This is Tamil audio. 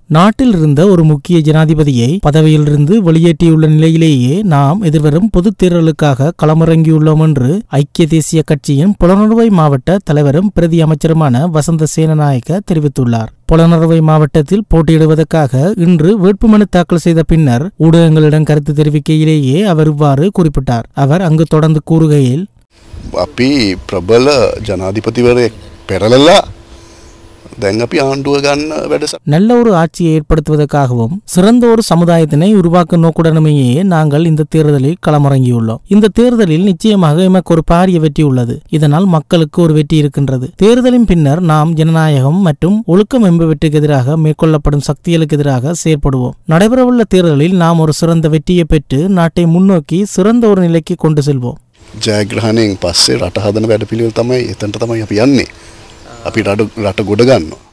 நாட்டில் இருந்த ஒரு முக்கிய ஜனாதிபதியை பதவியிலிருந்து வெளியேற்றியுள்ள நிலையிலேயே நாம் எதிர்வரும் பொதுத் தேர்தலுக்காக களமிறங்கியுள்ளோம் என்று ஐக்கிய தேசிய கட்சியின் புலனறுவை மாவட்ட தலைவரும் பிரதி அமைச்சருமான வசந்த சேனநாயக்க தெரிவித்துள்ளார் புலனறுவை மாவட்டத்தில் போட்டியிடுவதற்காக இன்று வேட்புமனு தாக்கல் செய்த பின்னர் ஊடகங்களிடம் கருத்து தெரிவிக்கையிலேயே அவர் இவ்வாறு குறிப்பிட்டார் அவர் அங்கு தொடர்ந்து கூறுகையில் අපි ප්‍රබල ජනාධිපතිවරයෙක් පෙරලලා දැන් අපි ආණ්ඩුව ගන්න වැඩස நல்ல ஒரு ஆட்சியை ஏற்படுத்துவதற்காகவும் சிறந்த ஒரு சமுதாயத்தினை உருவாக்கும் நோக்குடனுமையே நாங்கள் இந்த தேர்தலில் களமிறங்கியுள்ளோம் இந்த தேர்தலில் நிச்சயமாக எமக்கு ஒரு பாரிய வெற்றி உள்ளது இதனால் மக்களுக்கு ஒரு வெற்றி இருக்கின்றது தேர்தலின் பின்னர் நாம் ஜனநாயகம் மற்றும் ஒழுக்கம் என்பவற்றுக்கு எதிராக மேற்கொள்ளப்படும் சக்திகளுக்கு எதிராக செயற்படுவோம் நடைபெறவுள்ள தேர்தலில் நாம் ஒரு சிறந்த வெற்றியை பெற்று நாட்டை முன்னோக்கி சிறந்த ஒரு நிலைக்கு கொண்டு செல்வோம் ජයග්‍රහණයෙන් පස්සේ රට හදන වැඩ පිළිවෙල් තමයි එතන්ට තමයි අපි යන්නේ අපි රට රට ගොඩ ගන්නවා